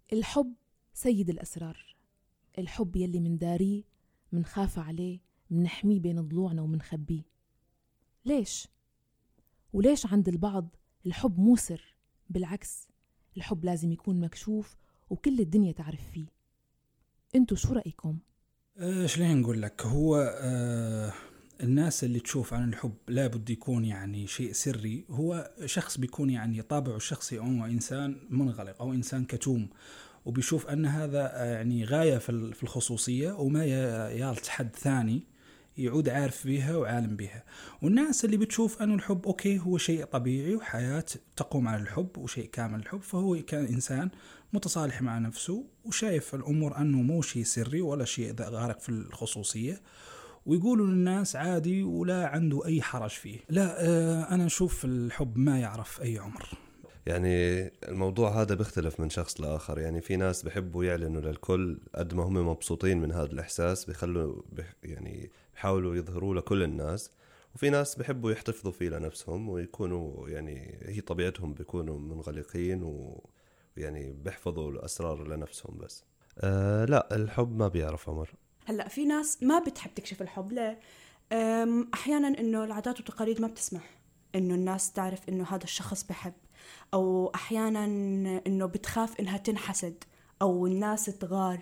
الحب سيد الأسرار الحب يلي منداريه منخاف عليه منحميه بين ضلوعنا ومنخبيه ليش؟ وليش عند البعض الحب مو سر بالعكس الحب لازم يكون مكشوف وكل الدنيا تعرف فيه انتو شو رأيكم؟ ايش ليه نقول لك هو آه الناس اللي تشوف عن الحب لابد يكون يعني شيء سري هو شخص بيكون يعني طابعه الشخصي هو انسان منغلق او انسان كتوم وبيشوف ان هذا يعني غايه في الخصوصيه وما يالت حد ثاني يعود عارف بها وعالم بها والناس اللي بتشوف أنه الحب أوكي هو شيء طبيعي وحياة تقوم على الحب وشيء كامل الحب فهو كان إنسان متصالح مع نفسه وشايف الأمور أنه مو شيء سري ولا شيء غارق في الخصوصية ويقولوا للناس عادي ولا عنده أي حرج فيه لا آه، أنا أشوف الحب ما يعرف أي عمر يعني الموضوع هذا بيختلف من شخص لآخر يعني في ناس بحبوا يعلنوا للكل قد ما هم مبسوطين من هذا الإحساس بيخلوا يعني بحاولوا يظهروه لكل الناس وفي ناس بحبوا يحتفظوا فيه لنفسهم ويكونوا يعني هي طبيعتهم بيكونوا منغلقين ويعني بيحفظوا الأسرار لنفسهم بس أه لا الحب ما بيعرف عمر هلا في ناس ما بتحب تكشف الحب ليه احيانا انه العادات والتقاليد ما بتسمح انه الناس تعرف انه هذا الشخص بحب او احيانا انه بتخاف انها تنحسد او الناس تغار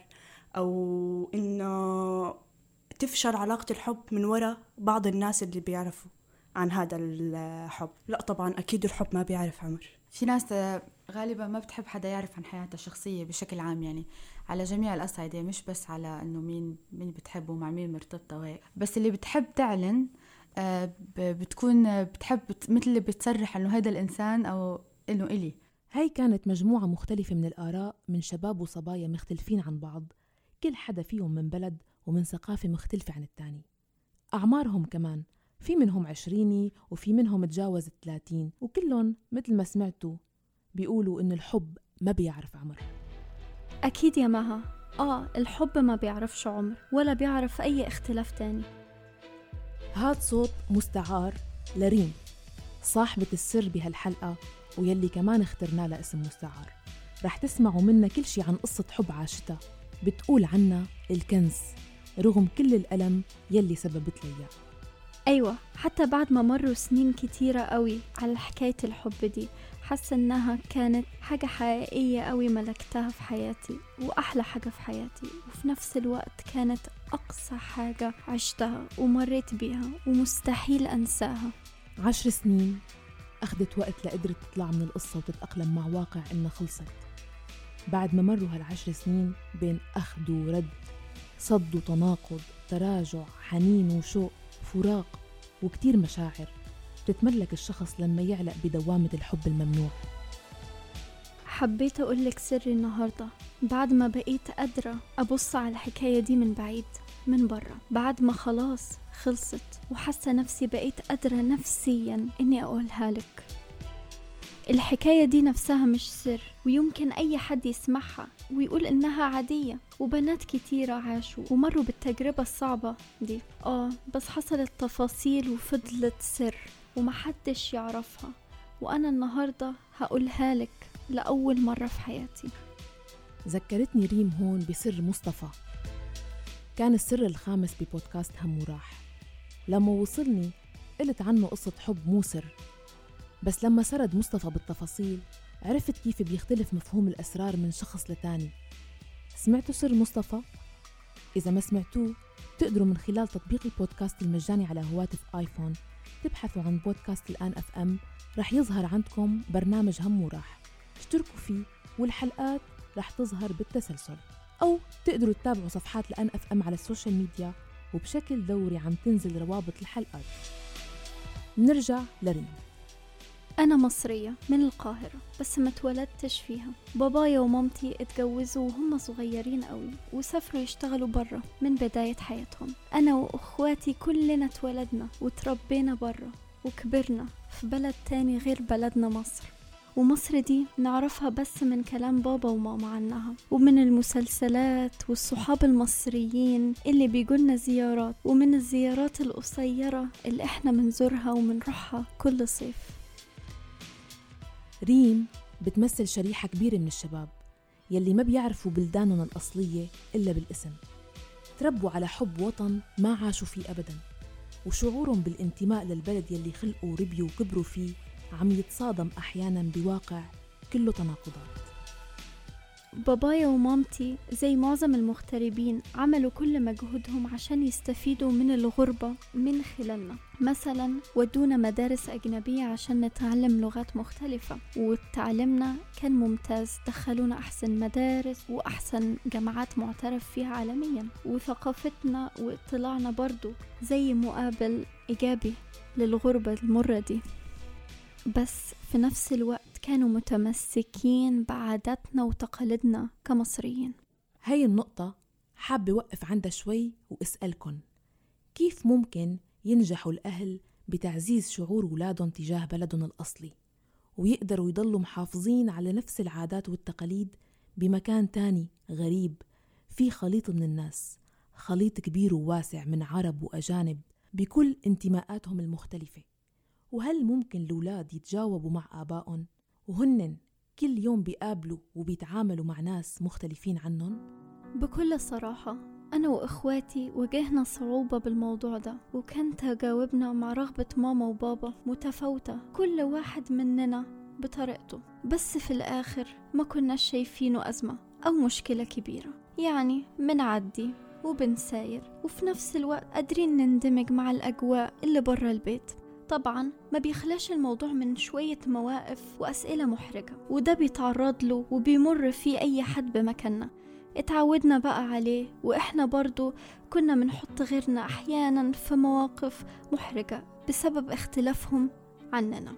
او انه تفشل علاقة الحب من وراء بعض الناس اللي بيعرفوا عن هذا الحب لا طبعا أكيد الحب ما بيعرف عمر في ناس غالبا ما بتحب حدا يعرف عن حياتها الشخصية بشكل عام يعني على جميع الأصعدة مش بس على إنه مين مين بتحب ومع مين مرتبطة وهيك بس اللي بتحب تعلن آه، بتكون بتحب مثل اللي بتصرح إنه هذا الإنسان أو إنه إلي هاي كانت مجموعة مختلفة من الآراء من شباب وصبايا مختلفين عن بعض كل حدا فيهم من بلد ومن ثقافة مختلفة عن التاني أعمارهم كمان في منهم عشريني وفي منهم تجاوز الثلاثين وكلهم مثل ما سمعتوا بيقولوا إن الحب ما بيعرف عمر أكيد يا مها آه الحب ما بيعرفش عمر ولا بيعرف أي اختلاف تاني هاد صوت مستعار لريم صاحبة السر بهالحلقة ويلي كمان اخترنا لها اسم مستعار رح تسمعوا منا كل شي عن قصة حب عاشتها بتقول عنا الكنز رغم كل الألم يلي سببت لي أيوة حتى بعد ما مروا سنين كتيرة قوي على حكاية الحب دي حاسة إنها كانت حاجة حقيقية قوي ملكتها في حياتي وأحلى حاجة في حياتي وفي نفس الوقت كانت أقصى حاجة عشتها ومريت بيها ومستحيل أنساها عشر سنين أخذت وقت لقدرت تطلع من القصة وتتأقلم مع واقع إنها خلصت بعد ما مروا هالعشر سنين بين أخذ ورد صد وتناقض تراجع حنين وشوق فراق وكتير مشاعر بتتملك الشخص لما يعلق بدوامة الحب الممنوع حبيت أقولك سري النهاردة بعد ما بقيت قادرة أبص على الحكاية دي من بعيد من برا بعد ما خلاص خلصت وحاسة نفسي بقيت قادرة نفسيا إني أقولها لك الحكاية دي نفسها مش سر ويمكن أي حد يسمعها ويقول إنها عادية وبنات كتيرة عاشوا ومروا بالتجربة الصعبة دي آه بس حصلت تفاصيل وفضلت سر ومحدش يعرفها وأنا النهاردة هقولها لك لأول مرة في حياتي ذكرتني ريم هون بسر مصطفى كان السر الخامس ببودكاست هم وراح لما وصلني قلت عنه قصة حب مو سر بس لما سرد مصطفى بالتفاصيل عرفت كيف بيختلف مفهوم الأسرار من شخص لتاني سمعتوا سر مصطفى؟ إذا ما سمعتوه تقدروا من خلال تطبيق البودكاست المجاني على هواتف آيفون تبحثوا عن بودكاست الآن أف أم رح يظهر عندكم برنامج هم وراح اشتركوا فيه والحلقات رح تظهر بالتسلسل أو تقدروا تتابعوا صفحات الآن أف أم على السوشيال ميديا وبشكل دوري عم تنزل روابط الحلقات نرجع لريم أنا مصرية من القاهرة بس ما اتولدتش فيها بابايا ومامتي اتجوزوا وهم صغيرين قوي وسافروا يشتغلوا برا من بداية حياتهم أنا وأخواتي كلنا اتولدنا وتربينا برا وكبرنا في بلد تاني غير بلدنا مصر ومصر دي نعرفها بس من كلام بابا وماما عنها ومن المسلسلات والصحاب المصريين اللي بيجولنا زيارات ومن الزيارات القصيرة اللي احنا منزورها ومنروحها كل صيف ريم بتمثل شريحة كبيرة من الشباب يلي ما بيعرفوا بلدانهم الأصلية إلا بالاسم تربوا على حب وطن ما عاشوا فيه أبدا وشعورهم بالانتماء للبلد يلي خلقوا وربيوا وكبروا فيه عم يتصادم أحيانا بواقع كله تناقضات بابايا ومامتي زي معظم المغتربين عملوا كل مجهودهم عشان يستفيدوا من الغربة من خلالنا مثلا ودونا مدارس أجنبية عشان نتعلم لغات مختلفة وتعلمنا كان ممتاز دخلونا أحسن مدارس وأحسن جامعات معترف فيها عالميا وثقافتنا واطلاعنا برضو زي مقابل إيجابي للغربة المرة دي بس في نفس الوقت كانوا متمسكين بعاداتنا وتقاليدنا كمصريين هاي النقطة حابة وقف عندها شوي واسألكن كيف ممكن ينجحوا الأهل بتعزيز شعور ولادهم تجاه بلدهم الأصلي ويقدروا يضلوا محافظين على نفس العادات والتقاليد بمكان تاني غريب في خليط من الناس خليط كبير وواسع من عرب وأجانب بكل انتماءاتهم المختلفة وهل ممكن الأولاد يتجاوبوا مع آبائهم وهن كل يوم بيقابلوا وبيتعاملوا مع ناس مختلفين عنهم؟ بكل صراحة أنا وإخواتي واجهنا صعوبة بالموضوع ده وكان تجاوبنا مع رغبة ماما وبابا متفاوتة كل واحد مننا بطريقته بس في الآخر ما كناش شايفينه أزمة أو مشكلة كبيرة يعني منعدي وبنساير وفي نفس الوقت قادرين نندمج مع الأجواء اللي برا البيت طبعا ما بيخلاش الموضوع من شوية مواقف وأسئلة محرجة وده بيتعرض له وبيمر فيه أي حد بمكاننا اتعودنا بقى عليه وإحنا برضو كنا بنحط غيرنا أحيانا في مواقف محرجة بسبب اختلافهم عننا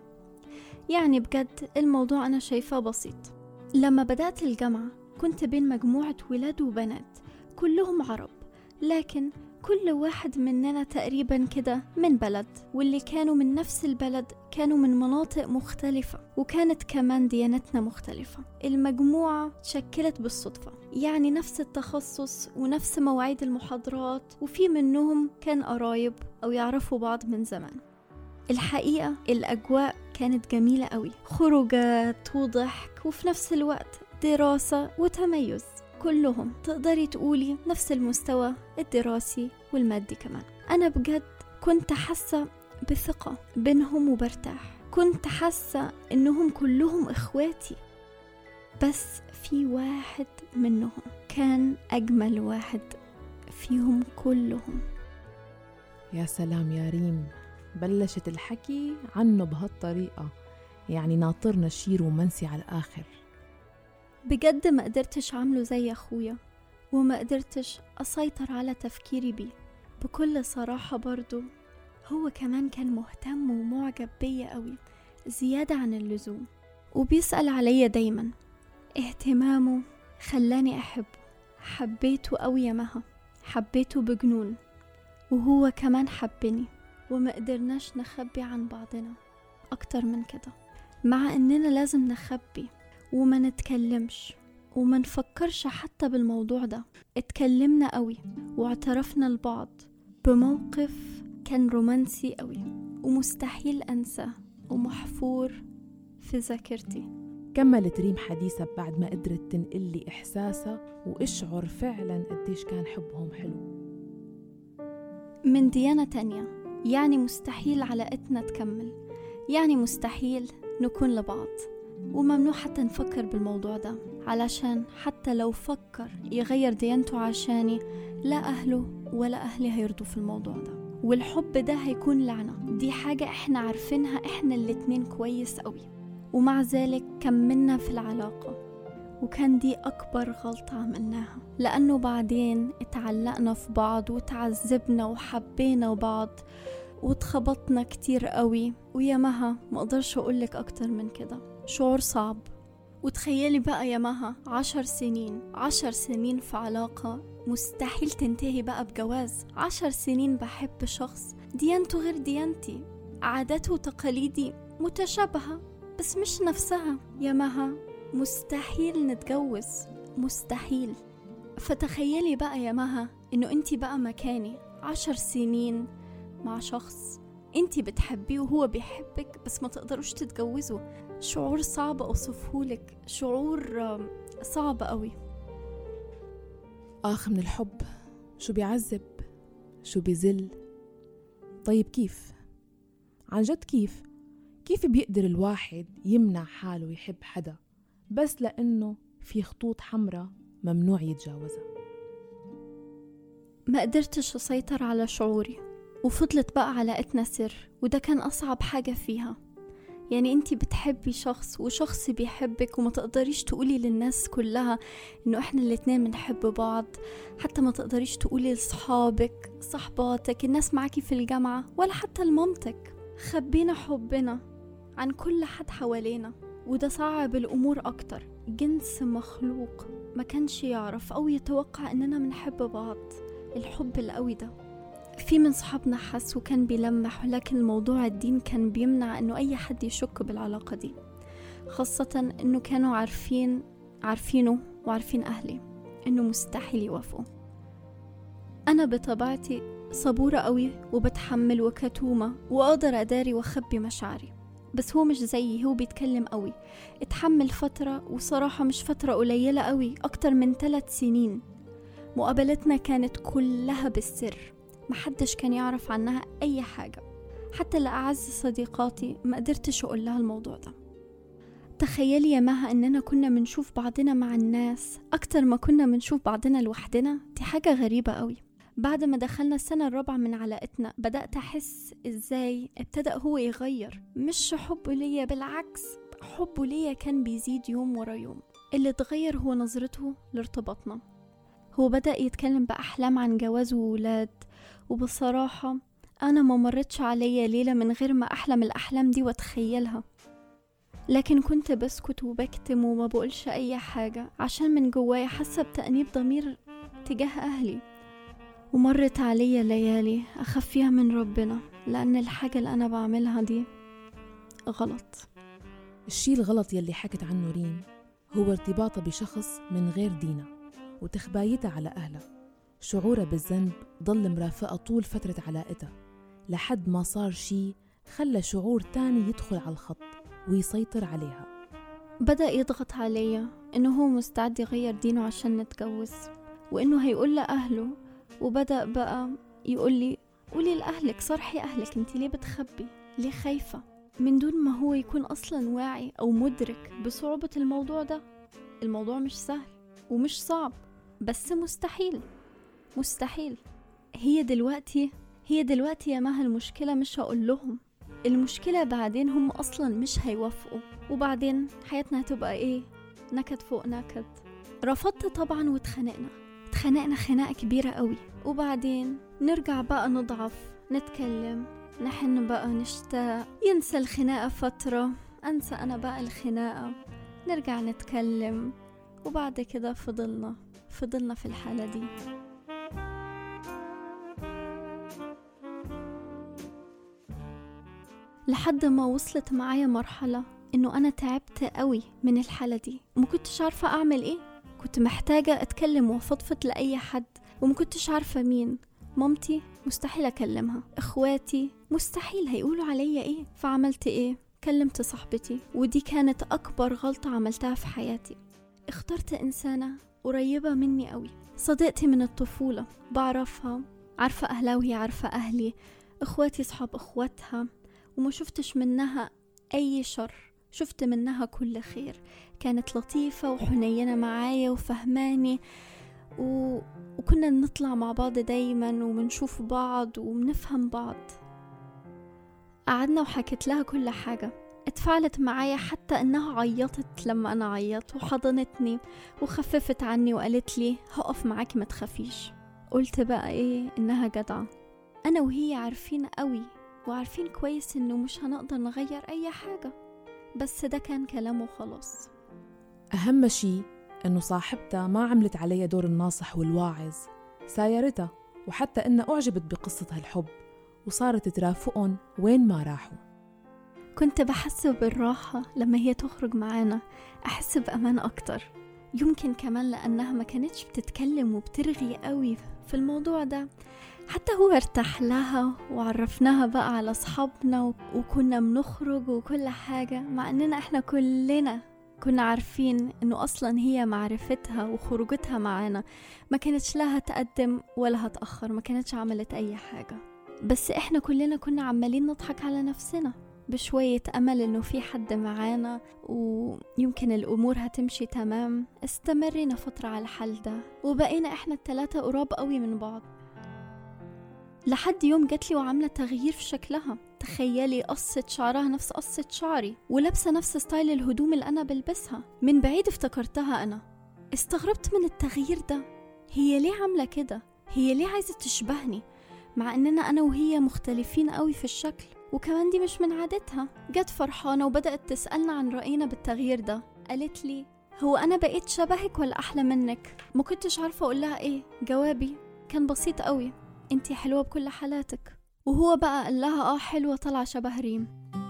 يعني بجد الموضوع أنا شايفاه بسيط لما بدأت الجامعة كنت بين مجموعة ولاد وبنات كلهم عرب لكن كل واحد مننا تقريبا كده من بلد واللي كانوا من نفس البلد كانوا من مناطق مختلفة وكانت كمان ديانتنا مختلفة المجموعة تشكلت بالصدفة يعني نفس التخصص ونفس مواعيد المحاضرات وفي منهم كان قرايب أو يعرفوا بعض من زمان الحقيقة الأجواء كانت جميلة قوي خروجات وضحك وفي نفس الوقت دراسة وتميز كلهم تقدري تقولي نفس المستوى الدراسي والمادي كمان أنا بجد كنت حاسة بثقة بينهم وبرتاح كنت حاسة إنهم كلهم إخواتي بس في واحد منهم كان أجمل واحد فيهم كلهم يا سلام يا ريم بلشت الحكي عنه بهالطريقة يعني ناطرنا شي رومانسي على الآخر بجد ما قدرتش عامله زي أخويا وما قدرتش أسيطر على تفكيري بيه بكل صراحة برضو هو كمان كان مهتم ومعجب بيا قوي زيادة عن اللزوم وبيسأل عليا دايما اهتمامه خلاني أحبه حبيته قوي يا مها حبيته بجنون وهو كمان حبني وما قدرناش نخبي عن بعضنا أكتر من كده مع إننا لازم نخبي وما نتكلمش وما نفكرش حتى بالموضوع ده اتكلمنا قوي واعترفنا لبعض بموقف كان رومانسي قوي ومستحيل أنساه ومحفور في ذاكرتي كملت ريم حديثها بعد ما قدرت تنقل لي إحساسها واشعر فعلا قديش كان حبهم حلو من ديانة تانية يعني مستحيل علاقتنا تكمل يعني مستحيل نكون لبعض وممنوع حتى نفكر بالموضوع ده علشان حتى لو فكر يغير ديانته عشاني لا أهله ولا أهلي هيرضوا في الموضوع ده والحب ده هيكون لعنة دي حاجة احنا عارفينها احنا الاتنين كويس قوي ومع ذلك كملنا في العلاقة وكان دي أكبر غلطة عملناها لأنه بعدين اتعلقنا في بعض وتعذبنا وحبينا بعض واتخبطنا كتير قوي ويا مها مقدرش أقولك أكتر من كده شعور صعب وتخيلي بقى يا مها عشر سنين عشر سنين في علاقة مستحيل تنتهي بقى بجواز عشر سنين بحب شخص ديانته غير ديانتي عاداته وتقاليدي متشابهة بس مش نفسها يا مها مستحيل نتجوز مستحيل فتخيلي بقى يا مها انه انتي بقى مكاني عشر سنين مع شخص انتي بتحبيه وهو بيحبك بس ما تقدروش تتجوزوا شعور صعب اوصفهولك شعور صعب قوي آخ من الحب شو بيعذب شو بيزل طيب كيف عن جد كيف كيف بيقدر الواحد يمنع حاله يحب حدا بس لأنه في خطوط حمراء ممنوع يتجاوزها ما قدرتش أسيطر على شعوري وفضلت بقى علاقتنا سر وده كان أصعب حاجة فيها يعني انتي بتحبي شخص وشخص بيحبك وما تقدريش تقولي للناس كلها انه احنا الاتنين بنحب بعض حتى ما تقدريش تقولي لصحابك صحباتك الناس معاكي في الجامعة ولا حتى لمامتك خبينا حبنا عن كل حد حوالينا وده صعب الأمور أكتر جنس مخلوق ما كانش يعرف أو يتوقع إننا بنحب بعض الحب القوي ده في من صحابنا حس وكان بيلمح ولكن موضوع الدين كان بيمنع إنه أي حد يشك بالعلاقة دي خاصة إنه كانوا عارفين عارفينه وعارفين أهلي إنه مستحيل يوافقوا أنا بطبيعتي صبورة قوي وبتحمل وكتومة وأقدر أداري وأخبي مشاعري بس هو مش زيي هو بيتكلم قوي اتحمل فترة وصراحة مش فترة قليلة قوي أكتر من ثلاث سنين مقابلتنا كانت كلها بالسر محدش كان يعرف عنها أي حاجة حتى لأعز صديقاتي ما قدرتش أقول لها الموضوع ده تخيلي يا مها إننا كنا بنشوف بعضنا مع الناس أكتر ما كنا بنشوف بعضنا لوحدنا دي حاجة غريبة قوي بعد ما دخلنا السنة الرابعة من علاقتنا بدأت أحس إزاي ابتدأ هو يغير مش حبه ليا بالعكس حبه ليا كان بيزيد يوم ورا يوم اللي اتغير هو نظرته لارتباطنا هو بدأ يتكلم بأحلام عن جواز وولاد وبصراحة أنا ما مرتش عليا ليلة من غير ما أحلم الأحلام دي وأتخيلها لكن كنت بسكت وبكتم وما بقولش أي حاجة عشان من جوايا حاسة بتأنيب ضمير تجاه أهلي ومرت عليا ليالي أخاف فيها من ربنا لأن الحاجة اللي أنا بعملها دي غلط الشي الغلط يلي حكت عنه ريم هو ارتباطها بشخص من غير دينها وتخبايتها على أهلها شعورها بالذنب ضل مرافقة طول فترة علاقتها لحد ما صار شي خلى شعور تاني يدخل على الخط ويسيطر عليها بدأ يضغط عليا إنه هو مستعد يغير دينه عشان نتجوز وإنه هيقول لأهله وبدأ بقى يقول لي قولي لأهلك صرحي أهلك انت ليه بتخبي ليه خايفة من دون ما هو يكون أصلا واعي أو مدرك بصعوبة الموضوع ده الموضوع مش سهل ومش صعب بس مستحيل مستحيل هي دلوقتي هي دلوقتي يا مها المشكلة مش هقول لهم المشكلة بعدين هم أصلا مش هيوافقوا وبعدين حياتنا هتبقى إيه نكد فوق نكد رفضت طبعا واتخانقنا اتخانقنا خناقة كبيرة قوي وبعدين نرجع بقى نضعف نتكلم نحن بقى نشتاق ينسى الخناقة فترة أنسى أنا بقى الخناقة نرجع نتكلم وبعد كده فضلنا فضلنا في الحالة دي لحد ما وصلت معايا مرحلة إنه أنا تعبت قوي من الحالة دي وما كنتش عارفة أعمل إيه كنت محتاجة أتكلم وأفضفض لأي حد وما كنتش عارفة مين مامتي مستحيل أكلمها إخواتي مستحيل هيقولوا عليا إيه فعملت إيه كلمت صاحبتي ودي كانت أكبر غلطة عملتها في حياتي اخترت إنسانة قريبة مني قوي صديقتي من الطفولة بعرفها عارفة أهلها وهي عارفة أهلي إخواتي صحاب إخواتها وما شفتش منها أي شر شفت منها كل خير كانت لطيفة وحنينة معايا وفهماني و... وكنا نطلع مع بعض دايما وبنشوف بعض وبنفهم بعض قعدنا وحكيت لها كل حاجة اتفاعلت معايا حتى انها عيطت لما انا عيطت وحضنتني وخففت عني وقالت لي هقف معاكي ما تخافيش قلت بقى ايه انها جدعة انا وهي عارفين قوي وعارفين كويس انه مش هنقدر نغير اي حاجة بس ده كان كلامه خلاص أهم شي إنه صاحبتها ما عملت عليها دور الناصح والواعظ سايرتها وحتى إنها أعجبت بقصة هالحب وصارت ترافقهم وين ما راحوا كنت بحس بالراحة لما هي تخرج معانا أحس بأمان أكتر يمكن كمان لأنها ما كانتش بتتكلم وبترغي قوي في الموضوع ده حتى هو ارتاح لها وعرفناها بقى على أصحابنا وكنا بنخرج وكل حاجة مع إننا إحنا كلنا كنا عارفين إنه أصلا هي معرفتها وخروجتها معانا ما كانتش لها تقدم ولا هتأخر ما كانتش عملت أي حاجة بس إحنا كلنا كنا عمالين نضحك على نفسنا بشوية أمل إنه في حد معانا ويمكن الأمور هتمشي تمام استمرينا فترة على الحل ده وبقينا إحنا التلاتة قراب قوي من بعض لحد يوم جاتلي وعاملة تغيير في شكلها تخيلي قصة شعرها نفس قصة شعري ولابسة نفس ستايل الهدوم اللي أنا بلبسها من بعيد افتكرتها أنا استغربت من التغيير ده هي ليه عاملة كده هي ليه عايزة تشبهني مع إننا أنا وهي مختلفين قوي في الشكل وكمان دي مش من عادتها جت فرحانة وبدأت تسألنا عن رأينا بالتغيير ده قالت لي هو أنا بقيت شبهك ولا أحلى منك ما كنتش عارفة أقول لها إيه جوابي كان بسيط قوي انتي حلوة بكل حالاتك وهو بقى قال لها اه حلوة طالعة شبه ريم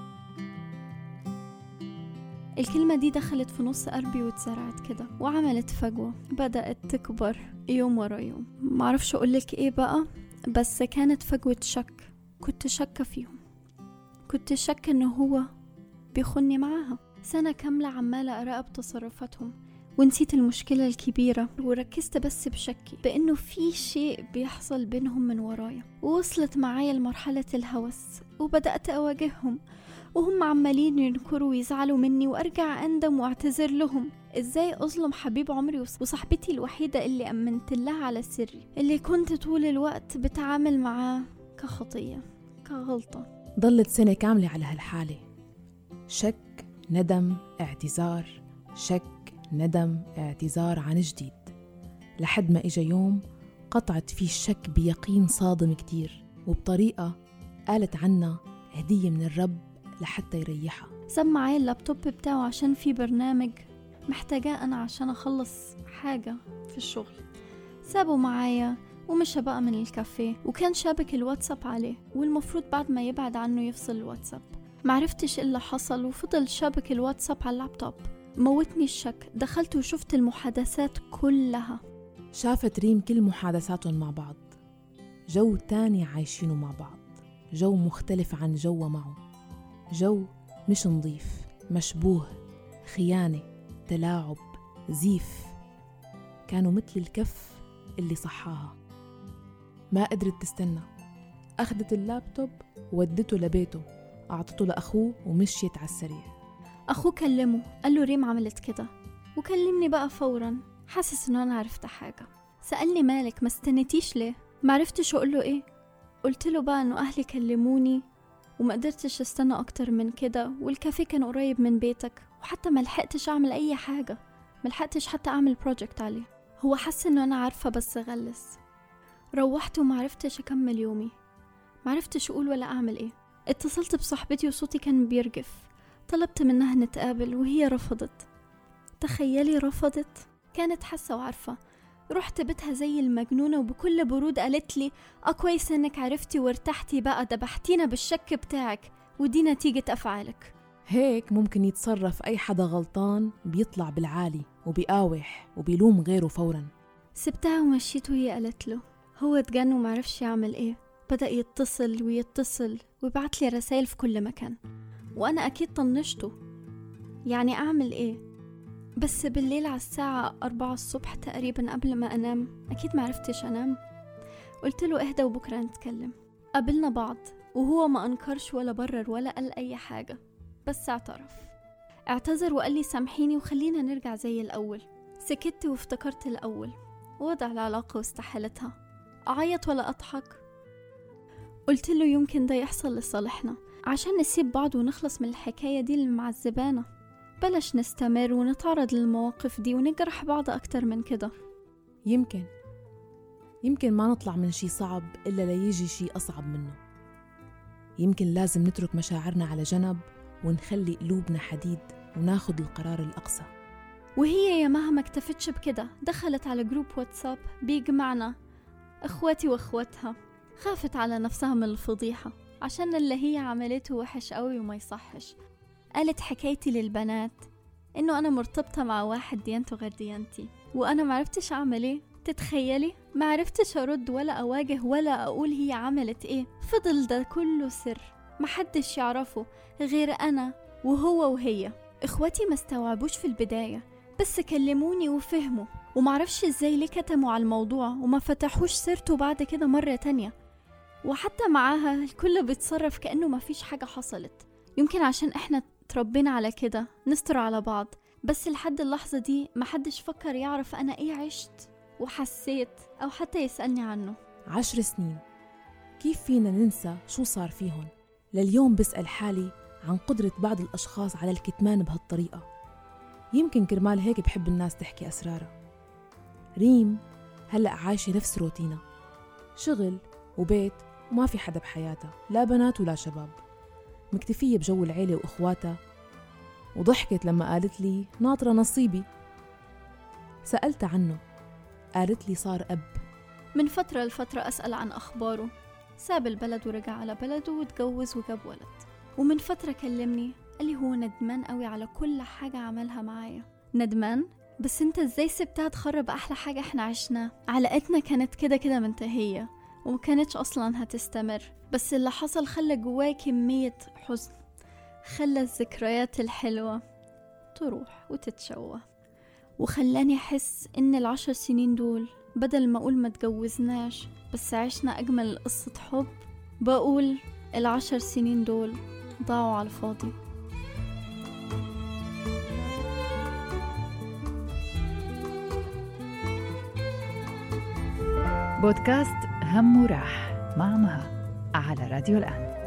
الكلمة دي دخلت في نص قلبي واتزرعت كده وعملت فجوة بدأت تكبر يوم ورا يوم معرفش أقولك ايه بقى بس كانت فجوة شك كنت شاكة فيهم كنت شاكة إن هو بيخوني معاها سنة كاملة عمالة أراقب تصرفاتهم ونسيت المشكلة الكبيرة وركزت بس بشكي بأنه في شيء بيحصل بينهم من ورايا ووصلت معايا لمرحلة الهوس وبدأت أواجههم وهم عمالين ينكروا ويزعلوا مني وأرجع أندم وأعتذر لهم إزاي أظلم حبيب عمري وصاحبتي الوحيدة اللي أمنت لها على سري اللي كنت طول الوقت بتعامل معاه كخطية كغلطة ضلت سنة كاملة على هالحالة شك ندم اعتذار شك ندم اعتذار عن جديد لحد ما إجا يوم قطعت فيه الشك بيقين صادم كتير وبطريقة قالت عنا هدية من الرب لحتى يريحها ساب معايا اللابتوب بتاعه عشان في برنامج محتاجاه أنا عشان أخلص حاجة في الشغل سابه معايا ومشى بقى من الكافيه وكان شابك الواتساب عليه والمفروض بعد ما يبعد عنه يفصل الواتساب معرفتش إيه اللي حصل وفضل شابك الواتساب على اللابتوب موتني الشك دخلت وشفت المحادثات كلها شافت ريم كل محادثاتهم مع بعض جو تاني عايشينه مع بعض جو مختلف عن جو معه جو مش نظيف مشبوه خيانة تلاعب زيف كانوا مثل الكف اللي صحاها ما قدرت تستنى أخذت اللابتوب ودته لبيته أعطته لأخوه ومشيت على السريع أخوه كلمه قال له ريم عملت كده وكلمني بقى فورا حاسس إنه أنا عرفت حاجة سألني مالك ما استنيتيش ليه معرفتش أقول له إيه قلت له بقى إنه أهلي كلموني وما قدرتش استنى أكتر من كده والكافيه كان قريب من بيتك وحتى ما لحقتش أعمل أي حاجة ما لحقتش حتى أعمل بروجكت عليه هو حس إنه أنا عارفة بس غلس روحت ومعرفتش أكمل يومي معرفتش أقول ولا أعمل إيه اتصلت بصاحبتي وصوتي كان بيرجف طلبت منها نتقابل وهي رفضت تخيلي رفضت كانت حاسة وعارفة رحت بيتها زي المجنونة وبكل برود قالت لي اه كويس انك عرفتي وارتحتي بقى دبحتينا بالشك بتاعك ودي نتيجة أفعالك هيك ممكن يتصرف أي حدا غلطان بيطلع بالعالي وبيقاوح وبيلوم غيره فورا سبتها ومشيت وهي قالت له هو اتجن ومعرفش يعمل ايه بدأ يتصل ويتصل ويبعت لي رسائل في كل مكان وأنا أكيد طنشته يعني أعمل إيه بس بالليل على الساعة أربعة الصبح تقريبا قبل ما أنام أكيد معرفتش أنام قلت له اهدى وبكرة نتكلم قابلنا بعض وهو ما أنكرش ولا برر ولا قال أي حاجة بس اعترف اعتذر وقال لي سامحيني وخلينا نرجع زي الأول سكت وافتكرت الأول وضع العلاقة واستحالتها أعيط ولا أضحك قلت له يمكن ده يحصل لصالحنا عشان نسيب بعض ونخلص من الحكاية دي اللي معذبانا بلاش نستمر ونتعرض للمواقف دي ونجرح بعض أكتر من كده يمكن يمكن ما نطلع من شي صعب إلا ليجي شي أصعب منه يمكن لازم نترك مشاعرنا على جنب ونخلي قلوبنا حديد وناخد القرار الأقصى وهي يا مها ما اكتفتش بكده دخلت على جروب واتساب بيجمعنا اخواتي واخواتها خافت على نفسها من الفضيحة عشان اللي هي عملته وحش قوي وما يصحش قالت حكايتي للبنات انه انا مرتبطة مع واحد ديانته غير ديانتي وانا معرفتش اعمل ايه تتخيلي معرفتش ارد ولا اواجه ولا اقول هي عملت ايه فضل ده كله سر محدش يعرفه غير انا وهو وهي إخواتي ما استوعبوش في البداية بس كلموني وفهموا ومعرفش ازاي ليه كتموا على الموضوع وما فتحوش سيرته بعد كده مرة تانية وحتى معاها الكل بيتصرف كأنه ما فيش حاجة حصلت يمكن عشان احنا تربينا على كده نستر على بعض بس لحد اللحظة دي محدش فكر يعرف أنا إيه عشت وحسيت أو حتى يسألني عنه عشر سنين كيف فينا ننسى شو صار فيهم لليوم بسأل حالي عن قدرة بعض الأشخاص على الكتمان بهالطريقة يمكن كرمال هيك بحب الناس تحكي أسرارها ريم هلأ عايشة نفس روتينها شغل وبيت وما في حدا بحياتها لا بنات ولا شباب مكتفية بجو العيلة وإخواتها وضحكت لما قالت لي ناطرة نصيبي سألت عنه قالت لي صار أب من فترة لفترة أسأل عن أخباره ساب البلد ورجع على بلده وتجوز وجاب ولد ومن فترة كلمني قال لي هو ندمان قوي على كل حاجة عملها معايا ندمان بس انت ازاي سبتها تخرب احلى حاجة احنا عشنا علاقتنا كانت كده كده منتهية وما كانتش اصلا هتستمر بس اللي حصل خلى جواي كمية حزن خلى الذكريات الحلوة تروح وتتشوه وخلاني احس ان العشر سنين دول بدل ما اقول ما تجوزناش بس عشنا اجمل قصة حب بقول العشر سنين دول ضاعوا على الفاضي بودكاست هم وراح مع مها على راديو الآن